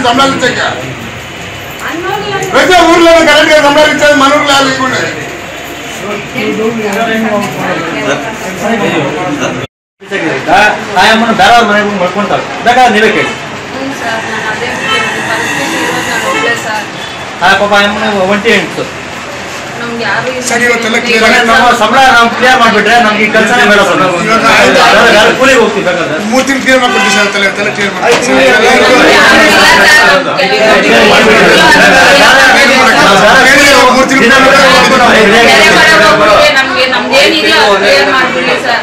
సంబళాలు ఇచ్చాక ప్రతి ఊర్లో కరెక్ట్ గా సంబళాలు ఇచ్చేది మన ఊర్లో వాళ్ళు ఇవ్వండి ತಾಯಮ್ಮನ ಬೇರೆ ಮನೆಗೆ ಮಾಡ್ಕೊಂತಾರೆ ಬೇಕಾದ್ರೆ ನೀವೇ ಕೇಳಿ ಹ್ಞೂ ಸರ್ ನಾನು ಅದೇ ಬಿಟ್ಟಿದ್ದೀನಿ. ಪರಿಸ್ಥಿತಿ ಇರೋದು ನಾನು ಒಬ್ಬಳೇ ಸರ್ ಆ ಪಾಪ ಅಮ್ಮನ ಒಂಟಿ ಹೆಂಗ್ಸು ನಮ್ಗೆ ಯಾರು ಇಲ್ಲ. ಸರಿ, ಇವತ್ತೆಲ್ಲ clear ಇವಾಗ ನಮ್ಮ ಸಂಬಳ ನಾವು ಕ್ಲಿಯರ್ ಮಾಡ್ಬಿಟ್ರೆ ನಮ್ಗೆ ಈ ಕೆಲಸನೇ ಬೇಡ ಸರ್ ನಾವು ಇವಾಗ ಬೇರೆ- ಬೇರೆ ಕೂಲಿಗೆ ಹೋಗ್ತೀವಿ ಬೇಕಾದ್ರೆ ಮೂರ್ ತಿಂಗಳು ಕ್ಲಿಯರ್ ಮಾಡ್ಕೊಡ್ತೀವಿ ಸರ್ ತಲೆ ತಲೆ ಕ್ಲಿಯರ್ ಯಾರು ಇಲ್ಲ ಸರ್. ಬೇರೆ ಕಡೆ ಹೋಗ್ಬಿಟ್ರೆ ನಮ್ಗೆ ನಮ್ದೇನಿದೆಯೋ ಅದು ಕ್ಲಿಯರ್ ಮಾಡ್ಬಿಡಿ ಸರ್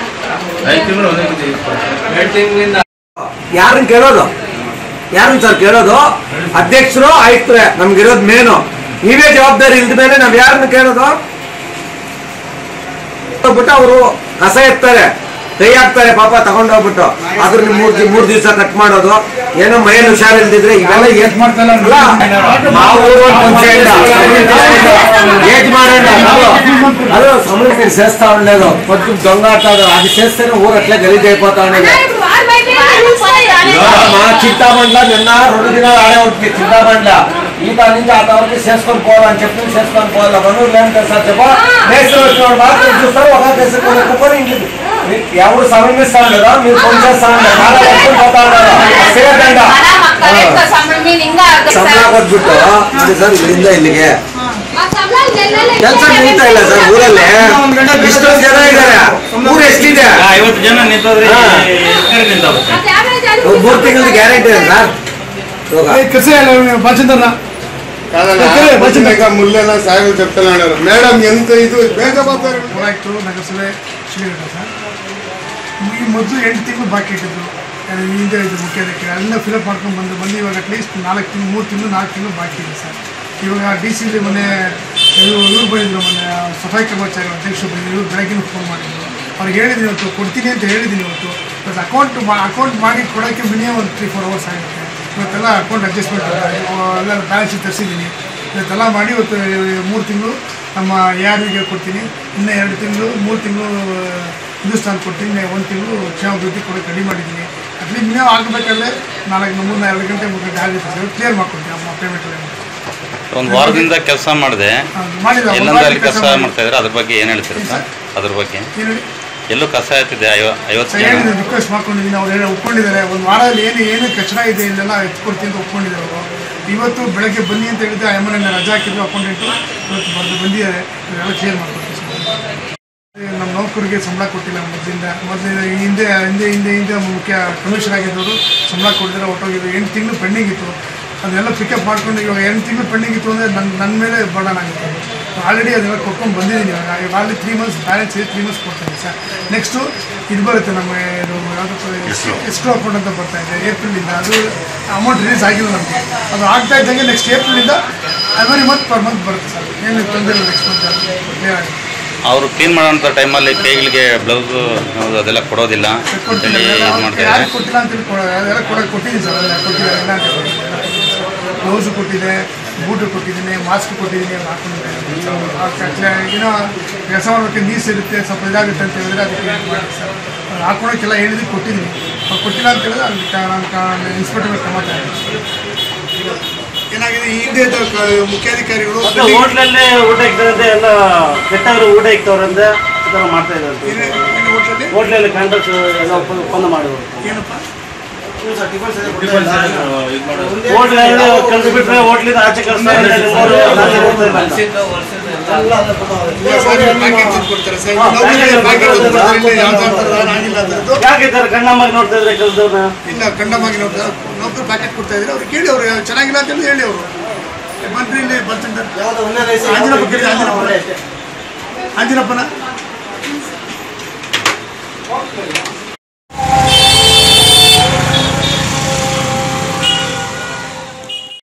ಯಾರನ್ನ ಕೇಳೋದು ಯಾರನ್ನ ಸರ್ ಕೇಳೋದು ಅಧ್ಯಕ್ಷರು ಆಯುಕ್ತರೆ ನಮ್ಗಿರೋದು ಮೇನು ನೀವೇ ಜವಾಬ್ದಾರಿ ಇಲ್ದ ಮೇಲೆ ನಾವ್ ಯಾರನ್ನ ಕೇಳೋದು ಹೋಗ್ಬಿಟ್ಟು ಅವರು ಕಸ ಎತ್ತಾರೆ ಕೈ ಹಾಕ್ತಾರೆ ಪಾಪ ತಗೊಂಡೋಗ್ಬಿಟ್ಟು ಅದ್ರ ಮೂರ್ ದಿ- ಮೂರ್ ದಿವಸ ಕಟ್ ಮಾಡೋದು ಏನೋ ಮೈಯಲ್ಲಿ ಹುಷಾರಿಲ್ದಿದ್ರೆ ಇವೆಲ್ಲ ಏನ್ ಮಾಡ್ತಾರಲ್ಲ ನಾವು ఏజ్ మారండి అదే సమృద్ధి చేస్తా ఉండలేదు కొంచెం దొంగ ఆటాడు అది చేస్తేనే ఊరు అట్లా గలీజ్ అయిపోతా ఉండేది మా చింతామండ్ల నిన్న రెండు దినాలు ఆడే ఉంటుంది చింతామండ్ల ఈ దాని నుంచి ఆ తర్వాత చేసుకొని పోవాలని చెప్పి చేసుకొని పోవాలి మనూరు లేని సార్ చెప్ప మేస్త్రి వచ్చినప్పుడు మాత్రం చూస్తారు ఒక కేసు కుప్పని ఇంటికి ఎవరు సమర్మిస్తా ఉండదా మీరు ఫోన్ చేస్తా ఉండదు చాలా ఎక్కువ పోతా ఉండదు ಸೇರ್ದಂಡ ಸಂಬಳ ಕೊಟ್ಬಿಟ್ಟು ನೋಡಿ ಸರ್ ಇಲ್ಲಿಂದ ಇಲ್ಲಿಗೆ ಕೆಲಸ ನಡೀತಾ ಇಲ್ಲ ಸರ್ ಊರಲ್ಲಿ ಇಷ್ಟೊಂದು ಜನ ಇದ್ದಾರೆ ಊರು ಎಷ್ಟಿದೆ ಐವತ್ತು ಜನ ನಿಂತೋದ್ರೆ ಹಾ. ನಿಂತಾಗುತ್ತೆ ಮೂರು ತಿಂಗಳ ಗ್ಯಾರಂಟಿ ಇದೆ ಸರ್ ಇವಾಗ కాదన్నా ఇంకా ముళ్ళైనా సాయం చెప్తున్నాడు మేడం ఎంత ఇది ಬೇಗ ಬರ್ತಾರೆ ಹೋರಾಯ್ತು ನಗರಸಭೆ ಶ್ರೀಗಂಧ ಸರ್ ಈ ಮೊದಲು ಎಂಟು ತಿಂಗಳು ಬಾಕಿ ಇಟ್ಟಿದ್ರು ಅದು ಹಿಂದೆ ಇದು ಮುಖ್ಯದಕ್ಕೆ ಅದನ್ನ ಫಿಲಪ್ ಮಾಡ್ಕೊಂಡು ಬಂದು ಬಂದು ಇವಾಗ ಅಟ್ಲೀಸ್ಟ್ ನಾಲ್ಕು ತಿಂಗಳು ಮೂರು ತಿಂಗಳು ನಾಲ್ಕು ತಿಂಗಳು ಬಾಕಿ ಇದೆ ಸರ್ ಇವಾಗ ಡಿ ಸಿಲಿ ಮೊನ್ನೆ ಇವರು ಇವ್ರು ಬಂದಿದ್ರು ಮೊನ್ನೆ ಸಫಾಯಿ ಕರ್ಮಚಾರಿ ಅಧ್ಯಕ್ಷರು ಬಂದಿದ್ರು ಇವ್ರು ಬೆಳಗ್ಗೆ ಫೋನ್ ಮಾಡಿದ್ರು ಅವ್ರಿಗೆ ಹೇಳಿದ್ದೀನಿ ಇವತ್ತು ಕೊಡ್ತೀನಿ ಅಂತ ಹೇಳಿದ್ದೀನಿ ಇವತ್ತು ಬಟ್ ಅಕೌಂಟ್ ಮಾ ಅಕೌಂಟ್ ಮಾಡಿ ಕೊಡೋಕ್ಕೆ ಮಿನಿಮಮ್ ಒಂದು ತ್ರೀ ಫೋರ್ ಅವರ್ಸ್ ಆಗುತ್ತೆ ಇವತ್ತೆಲ್ಲ ಅಕೌಂಟ್ ಅಡ್ಜಸ್ಟ್ಮೆಂಟ್ ಎಲ್ಲ ಬ್ಯಾಲೆನ್ಸ್ ಶೀಟ್ ತರಿಸಿದ್ದೀನಿ ಇವತ್ತೆಲ್ಲ ಮಾಡಿ ಇವತ್ತು ಮೂರು ತಿಂಗಳು ನಮ್ಮ ಯಾರಿಗೆ ಕೊಡ್ತೀನಿ ಇನ್ನು ಎರಡು ತಿಂಗಳು ಮೂರು ತಿಂಗಳು ಹಿಂದೂಸ್ತಾನ್ ಕೊಡ್ತೀನಿ ಒಂದು ತಿಂಗಳು ಕ್ಷೇಮಾಭಿವೃದ್ಧಿ ಕೊಡೋಕೆ ರೆಡಿ ಮಾಡಿದ್ದೀನಿ ಅಟ್ಲೀಸ್ಟ್ ಮಿನಿಮಮ್ ಆಗಬೇಕಾದ್ರೆ ನಾಲ್ಕು ಮೂರು ಎರಡು ಗಂಟೆ ಮೂರು ಗಂಟೆ ಆಗುತ್ತೆ ಸರ್ ಕ್ಲಿಯರ್ ಮಾಡ್ಕೊಡ್ತೀನಿ ಅಮ್ಮ ಪೇಮೆಂಟ್ ಒಂದು ವಾರದಿಂದ ಕೆಲಸ ಮಾಡಿದೆ ಮಾಡಿಲ್ಲ ಒಂದು ಎಲ್ಲಂದ್ರೆ ವಾರಕ್ಕೆ ಕೆಲಸ ಮಾಡಿ- ಮಾಡ್ತಾ ಇದ್ರೆ ಅದ್ರ ಬಗ್ಗೆ ಏನು ಹೇಳ್ತೀರಾ ಸರ್ ಅದ್ರ ಬಗ್ಗೆ ಏನು ಹೇಳಿ? ಎಲ್ಲೂ ಕಸ ಆಯ್ತಿದೆ ಐವ ಐವತ್ತು ಸರ್ ಜನ ಹೇಳಿದ್ದೀನಿ ರಿಕ್ವೆಸ್ಟ್ ಮಾಡ್ಕೊಂಡಿದ್ದೀನಿ ಅವ್ರು ಹೇಳಿ ಒಪ್ಕೊಂಡಿದ್ದಾರೆ ಒಂದು ವಾರದಲ್ಲಿ ಏನು ಏನು ಕಚಡ ಇದೆ ಇಲ್ಲೆಲ್ಲ ಎತ್ಕೊಡ್ತೀನಿ ಅಂತ ಒಪ್ಕೊಂಡಿದ್ದಾರೆ ಅವರು ಇವತ್ತು ಬೆಳಗ್ಗೆ ಬನ್ನಿ ಅಂತ ಹೇಳಿದ್ರೆ ಎಮ್ಮನ ರಜಾ ಹಾಕಿದ್ರು ಅಕೌಂಟೆಂಟು ಇವತ್ತು ಬಂದು ಬಂದಿದ್ದಾರೆ ಇವರೆಲ್ಲ ಕ್ಲಿಯರ್ ಮಾಡ್ಕೊಡ್ತೀವಿ ಸರ್ ನಮ್ಮ ನೌಕರಿಗೆ ಸಂಬಳ ಕೊಟ್ಟಿಲ್ಲ ಮೊದಲಿಂದ ಮೊದಲಿಂದ ಹಿಂದೆ ಹಿಂದೆ ಹಿಂದೆ ಹಿಂದೆ ಮುಖ್ಯ ಕಮಿಷನ್ ಆಗಿದ್ದವರು ಸಂಬಳ ಕೊಟ್ಟಿದ್ದಾರೆ ಹೊಟ್ಟೋಗಿದ್ರು ಎಂಟು ತಿಂಗಳು ಪೆಂಡಿಂಗ್ ಇತ್ತು ಅದನ್ನೆಲ್ಲ ಪಿಕಪ್ ಮಾಡ್ಕೊಂಡು ಇವಾಗ ಎಂಟು ತಿಂಗಳು ಪೆಂಡಿಂಗ್ ಇತ್ತು ಅಂದರೆ ನನ್ನ ನನ್ನ ಮೇಲೆ ಬರ್ಡನ್ ಆಗುತ್ತೆ ಆಲ್ರೆಡಿ ಅದನ್ನೆಲ್ಲ ಕೊಟ್ಕೊಂಡು ಬಂದಿದ್ದೀನಿ ಇವಾಗ ಇವಾಗ ಆಲ್ರೆಡಿ ತ್ರೀ ಮಂತ್ಸ್ ಬ್ಯಾಲೆನ್ಸ್ ಇದೆ ತ್ರೀ ಮಂತ್ಸ್ ಕೊಡ್ತೀನಿ ಸರ್ ನೆಕ್ಸ್ಟು ಇದು ಬರುತ್ತೆ ನಮ್ಮ ಇದು ಯಾವುದಪ್ಪ ಎಷ್ಟು ಅಕೌಂಟ್ ಅಂತ ಬರ್ತಾ ಇದೆ ಏಪ್ರಿಲಿಂದ ಅದು ಅಮೌಂಟ್ ರಿಲೀಸ್ ಆಗಿಲ್ಲ ನಮಗೆ ಅದು ಆಗ್ತಾ ಇದ್ದಂಗೆ ನೆಕ್ಸ್ಟ್ ಏಪ್ರಿಲಿಂದ ಎವ್ರಿ ಮಂತ್ ಪರ್ ಮಂತ್ ಬರುತ್ತೆ ಸರ್ ಏನು ತೊಂದರೆ ಇಲ್ಲ ನೆಕ್ಸ್ಟ್ ಮಂತ್ ಕ್ಲಿಯರ್ ಆಗಿದೆ ಅವರು ಕ್ಲೀನ್ ಮಾಡೋಂಥ ಟೈಮಲ್ಲಿ ಕೈಗಳಿಗೆ ಬ್ಲೌಸ್ ಅದೆಲ್ಲ ಕೊಡೋದಿಲ್ಲ ಅಂತೇಳಿ ಇದು ಮಾಡ್ತಾ ಯಾರು ಇದ್ದಾರೆ ಕೊಟ್ಟಿಲ್ಲ ಅಂತೇಳಿ ಕೊಡ ಅದೆಲ್ಲ ಕೊಡ ಕೊಟ್ಟಿದ್ದೀನಿ ಸರ್ ಅದೆಲ್ಲ ಕೊಟ್ಟಿದ್ದಾರೆ ಇಲ್ಲ ಅಂತ ಬ್ಲೌಸು ಕೊಟ್ಟಿದೆ ಬೂಟು ಕೊಟ್ಟಿದ್ದೀನಿ ಮಾಸ್ಕ್ ಕೊಟ್ಟಿದ್ದೀನಿ ಅವ್ರು ಹಾಕೊಂಡಿದ್ದಾರೆ ಏನೋ ಕೆಲಸ ಮಾಡೋಕ್ಕೆ ನೀರು ಸೇರುತ್ತೆ ಸ್ವಲ್ಪ ಇದಾಗುತ್ತೆ ಅಂತ ಹೇಳಿದ್ರೆ ಅದಕ್ಕೆ ಇದು ಮಾಡಿ ಸರ್ ಅವ್ರು ಹಾಕೊಳಕ್ಕೆಲ್ಲ ಹೇಳಿದ್ದು ಕೊಟ್ಟಿದ್ದೀನಿ ಅವ್ರು ಕೊಟ್ಟಿಲ್ಲ ಅಂತ ಹೇಳಿದ್ರೆ ಅದಕ್ಕೆ ನಾನು ಇನ್ಸ್ಪೆಕ್ಟರ್ ಕ್ರಮ ಏನಾಗಿದೆ ಈ ಹಿಂದೆ ಇದ್ದ ಕ- ಮುಖ್ಯಾಧಿಕಾರಿಗಳು ಹೋಟ್ಲಲ್ಲೇ ಊಟ ಇಕ್ತಾರಂತೆ ಎಲ್ಲ ಕೆಟ್ಟವರು ಊಟ ಇಕ್ತವ್ರಂತೆ ಈ ಥರ ಮಾಡ್ತಾ ಇದ್ದಾರೆ ಏನು- ಏನು ಹೋಟ್ಲಲ್ಲಿ ಹೋಟ್ಲಲ್ಲಿ ಕಾಂಟ್ರಾಕ್ಟ್ ಎಲ್ಲ ಒಪ್ಪಂದ ಒಪ್ಪಂದ ಮಾಡೋದು ಏನಪ್ಪ ಹೋಟ್ಲಲ್ಲಿ ಕಲ್ತು ಬಿಟ್ರೆ ಹೋಟ್ಲಿಂದ ಆಚೆ ಕಳಿಸ್ತಾರೆ ಪ್ಯಾಕೇಜ್ ಕೊಡ್ತಾರೆ ಸರ್ ನೌಕರಿಗೆ ಪ್ಯಾಕೇಜ್ ಕೊಡ್ತಾರೆ ಇಲ್ಲಿ ಯಾವ್ದು ಥರದ ಆಗಿಲ್ಲ ಅದರದ್ದು ಯಾಕೆ ಈ ಥರ ಕಣ್ಣಮ್ಮಾಗಿ ನೋಡ್ತಾ ಇದ್ರೆ ಕೆಲಸದವ್ರನ್ನ ಇಲ್ಲ ಖಂಡವಾಗಿ ನೋಡ್ತಾರೆ ನೌಕರು ಪ್ಯಾಕೆಟ್ ಕೊಡ್ತಾ ಇದ್ರೆ ಅವ್ರು ಕೇಳಿ ಅವರು ಚೆನ್ನಾಗಿಲ್ಲ ಅಂತ ಹೇಳಿ ಹೇಳಿ ಅವರು ಬನ್ರಿ ಇಲ್ಲಿ ಬರ್ತಿದ್ದಾರೆ ಆಂಜನಪ್ಪ ಕೇಳಿ ಆಂಜನಪ್ಪ ಆಂಜನಪ್ಪನ